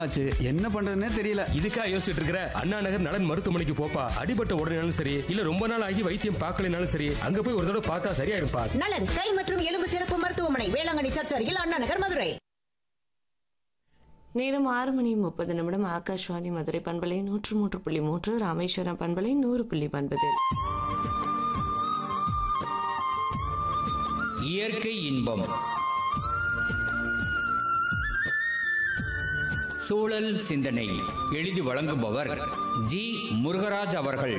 ஆச்சு என்ன பண்றதுன்னே தெரியல இதுக்கா யோசிச்சுட்டு இருக்கிற அண்ணா நகர் நலன் மருத்துவமனைக்கு போப்பா அடிபட்ட உடனேனாலும் சரி இல்ல ரொம்ப நாள் ஆகி வைத்தியம் பார்க்கலைனாலும் சரி அங்க போய் ஒரு தடவை பார்த்தா சரியா இருப்பா நலன் கை மற்றும் எலும்பு சிறப்பு மருத்துவமனை வேளாங்கண்ணி சர்ச் அருகில் அண்ணா நகர் மதுரை நேரம் ஆறு மணி முப்பது நிமிடம் ஆகாஷ்வாணி மதுரை பண்பலை நூற்று மூன்று புள்ளி மூன்று ராமேஸ்வரம் பண்பலை நூறு புள்ளி ஒன்பது இயற்கை இன்பம் சூழல் சிந்தனை எழுதி வழங்குபவர் ஜி முருகராஜ் அவர்கள்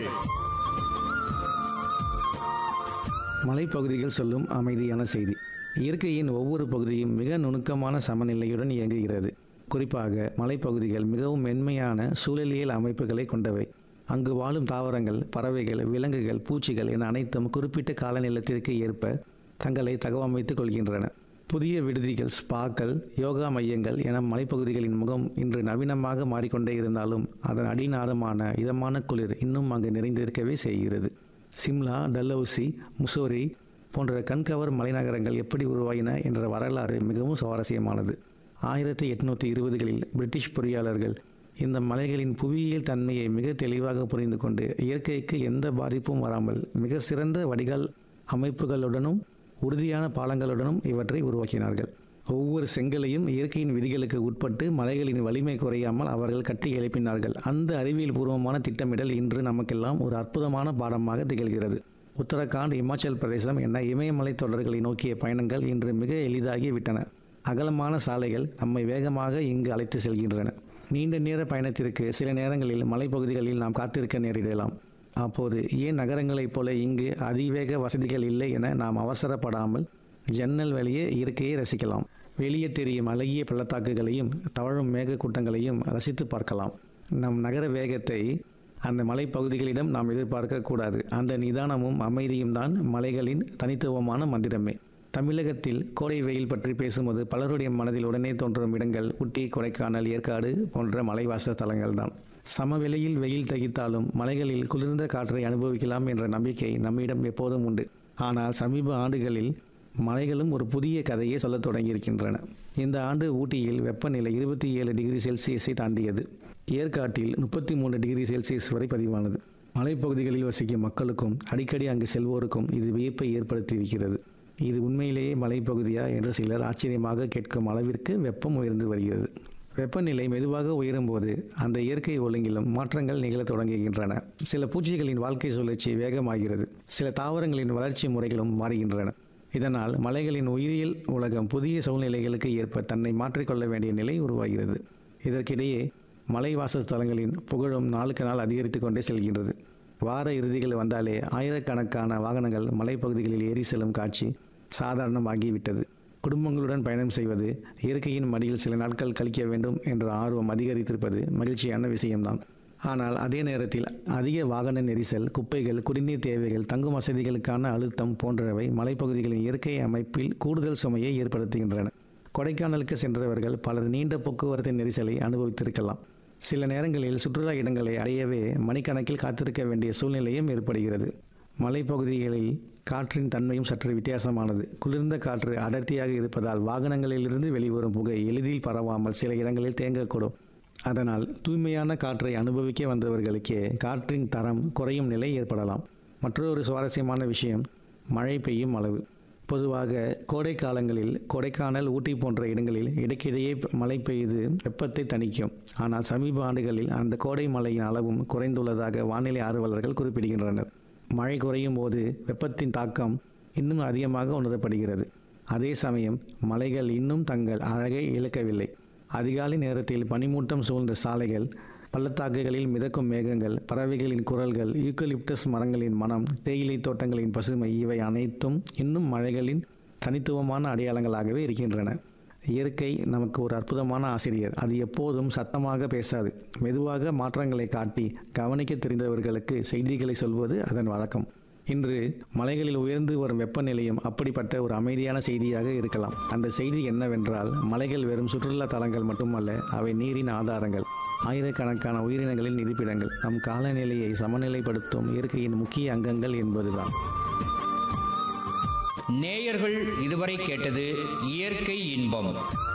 மலைப்பகுதிகள் சொல்லும் அமைதியான செய்தி இயற்கையின் ஒவ்வொரு பகுதியும் மிக நுணுக்கமான சமநிலையுடன் இயங்குகிறது குறிப்பாக மலைப்பகுதிகள் மிகவும் மென்மையான சூழலியல் அமைப்புகளை கொண்டவை அங்கு வாழும் தாவரங்கள் பறவைகள் விலங்குகள் பூச்சிகள் என அனைத்தும் குறிப்பிட்ட காலநிலத்திற்கு ஏற்ப தங்களை தகவமைத்துக் கொள்கின்றன புதிய விடுதிகள் ஸ்பாக்கள் யோகா மையங்கள் என மலைப்பகுதிகளின் முகம் இன்று நவீனமாக மாறிக்கொண்டே இருந்தாலும் அதன் அடிநாதமான இதமான குளிர் இன்னும் அங்கு நிறைந்திருக்கவே செய்கிறது சிம்லா டல்ஹௌசி முசோரி போன்ற கண்கவர் மலைநகரங்கள் எப்படி உருவாயின என்ற வரலாறு மிகவும் சுவாரஸ்யமானது ஆயிரத்தி எட்நூற்றி இருபதுகளில் பிரிட்டிஷ் பொறியாளர்கள் இந்த மலைகளின் புவியியல் தன்மையை மிக தெளிவாக புரிந்து கொண்டு இயற்கைக்கு எந்த பாதிப்பும் வராமல் மிக சிறந்த வடிகால் அமைப்புகளுடனும் உறுதியான பாலங்களுடனும் இவற்றை உருவாக்கினார்கள் ஒவ்வொரு செங்கலையும் இயற்கையின் விதிகளுக்கு உட்பட்டு மலைகளின் வலிமை குறையாமல் அவர்கள் கட்டி எழுப்பினார்கள் அந்த அறிவியல் பூர்வமான திட்டமிடல் இன்று நமக்கெல்லாம் ஒரு அற்புதமான பாடமாக திகழ்கிறது உத்தரகாண்ட் இமாச்சல் பிரதேசம் என இமயமலை தொடர்களை நோக்கிய பயணங்கள் இன்று மிக எளிதாகி விட்டன அகலமான சாலைகள் நம்மை வேகமாக இங்கு அழைத்து செல்கின்றன நீண்ட நேர பயணத்திற்கு சில நேரங்களில் மலைப்பகுதிகளில் நாம் காத்திருக்க நேரிடலாம் அப்போது ஏன் நகரங்களைப் போல இங்கு அதிவேக வசதிகள் இல்லை என நாம் அவசரப்படாமல் ஜன்னல் வழியே இயற்கையை ரசிக்கலாம் வெளியே தெரியும் அழகிய பள்ளத்தாக்குகளையும் தவழும் மேகக்கூட்டங்களையும் ரசித்து பார்க்கலாம் நம் நகர வேகத்தை அந்த மலைப்பகுதிகளிடம் நாம் எதிர்பார்க்க கூடாது அந்த நிதானமும் அமைதியும் தான் மலைகளின் தனித்துவமான மந்திரமே தமிழகத்தில் கோடை வெயில் பற்றி பேசும்போது பலருடைய மனதில் உடனே தோன்றும் இடங்கள் ஊட்டி கொடைக்கானல் ஏற்காடு போன்ற மலைவாச தலங்கள் தான் சமவெளியில் வெயில் தகித்தாலும் மலைகளில் குளிர்ந்த காற்றை அனுபவிக்கலாம் என்ற நம்பிக்கை நம்மிடம் எப்போதும் உண்டு ஆனால் சமீப ஆண்டுகளில் மலைகளும் ஒரு புதிய கதையை சொல்லத் தொடங்கியிருக்கின்றன இந்த ஆண்டு ஊட்டியில் வெப்பநிலை இருபத்தி ஏழு டிகிரி செல்சியஸை தாண்டியது ஏற்காட்டில் முப்பத்தி மூணு டிகிரி செல்சியஸ் வரை பதிவானது மலைப்பகுதிகளில் வசிக்கும் மக்களுக்கும் அடிக்கடி அங்கு செல்வோருக்கும் இது வியப்பை ஏற்படுத்தியிருக்கிறது இது உண்மையிலேயே மலைப்பகுதியா என்று சிலர் ஆச்சரியமாக கேட்கும் அளவிற்கு வெப்பம் உயர்ந்து வருகிறது வெப்பநிலை மெதுவாக உயரும்போது அந்த இயற்கை ஒழுங்கிலும் மாற்றங்கள் நிகழத் தொடங்குகின்றன சில பூச்சிகளின் வாழ்க்கை சுழற்சி வேகமாகிறது சில தாவரங்களின் வளர்ச்சி முறைகளும் மாறுகின்றன இதனால் மலைகளின் உயிரியல் உலகம் புதிய சூழ்நிலைகளுக்கு ஏற்ப தன்னை மாற்றிக்கொள்ள வேண்டிய நிலை உருவாகிறது இதற்கிடையே மலைவாச தலங்களின் புகழும் நாளுக்கு நாள் அதிகரித்து கொண்டே செல்கின்றது வார இறுதிகள் வந்தாலே ஆயிரக்கணக்கான வாகனங்கள் மலைப்பகுதிகளில் ஏறி செல்லும் காட்சி சாதாரணமாகிவிட்டது குடும்பங்களுடன் பயணம் செய்வது இயற்கையின் மடியில் சில நாட்கள் கழிக்க வேண்டும் என்ற ஆர்வம் அதிகரித்திருப்பது மகிழ்ச்சியான விஷயம்தான் ஆனால் அதே நேரத்தில் அதிக வாகன நெரிசல் குப்பைகள் குடிநீர் தேவைகள் தங்கும் வசதிகளுக்கான அழுத்தம் போன்றவை மலைப்பகுதிகளின் இயற்கை அமைப்பில் கூடுதல் சுமையை ஏற்படுத்துகின்றன கொடைக்கானலுக்கு சென்றவர்கள் பலர் நீண்ட போக்குவரத்து நெரிசலை அனுபவித்திருக்கலாம் சில நேரங்களில் சுற்றுலா இடங்களை அடையவே மணிக்கணக்கில் காத்திருக்க வேண்டிய சூழ்நிலையும் ஏற்படுகிறது மலைப்பகுதிகளில் காற்றின் தன்மையும் சற்று வித்தியாசமானது குளிர்ந்த காற்று அடர்த்தியாக இருப்பதால் வாகனங்களிலிருந்து வெளிவரும் புகை எளிதில் பரவாமல் சில இடங்களில் தேங்கக்கூடும் அதனால் தூய்மையான காற்றை அனுபவிக்க வந்தவர்களுக்கே காற்றின் தரம் குறையும் நிலை ஏற்படலாம் மற்றொரு சுவாரஸ்யமான விஷயம் மழை பெய்யும் அளவு பொதுவாக கோடை காலங்களில் கொடைக்கானல் ஊட்டி போன்ற இடங்களில் இடைக்கிடையே மழை பெய்து வெப்பத்தை தணிக்கும் ஆனால் சமீப ஆண்டுகளில் அந்த கோடை மழையின் அளவும் குறைந்துள்ளதாக வானிலை ஆர்வலர்கள் குறிப்பிடுகின்றனர் மழை குறையும் போது வெப்பத்தின் தாக்கம் இன்னும் அதிகமாக உணரப்படுகிறது அதே சமயம் மலைகள் இன்னும் தங்கள் அழகை இழக்கவில்லை அதிகாலை நேரத்தில் பனிமூட்டம் சூழ்ந்த சாலைகள் பள்ளத்தாக்குகளில் மிதக்கும் மேகங்கள் பறவைகளின் குரல்கள் யூக்கலிப்டஸ் மரங்களின் மனம் தேயிலை தோட்டங்களின் பசுமை இவை அனைத்தும் இன்னும் மழைகளின் தனித்துவமான அடையாளங்களாகவே இருக்கின்றன இயற்கை நமக்கு ஒரு அற்புதமான ஆசிரியர் அது எப்போதும் சத்தமாக பேசாது மெதுவாக மாற்றங்களை காட்டி கவனிக்க தெரிந்தவர்களுக்கு செய்திகளை சொல்வது அதன் வழக்கம் இன்று மலைகளில் உயர்ந்து வரும் வெப்பநிலையும் அப்படிப்பட்ட ஒரு அமைதியான செய்தியாக இருக்கலாம் அந்த செய்தி என்னவென்றால் மலைகள் வெறும் சுற்றுலா தலங்கள் மட்டுமல்ல அவை நீரின் ஆதாரங்கள் ஆயிரக்கணக்கான உயிரினங்களின் இருப்பிடங்கள் நம் காலநிலையை சமநிலைப்படுத்தும் இயற்கையின் முக்கிய அங்கங்கள் என்பதுதான் நேயர்கள் இதுவரை கேட்டது இயற்கை இன்பம்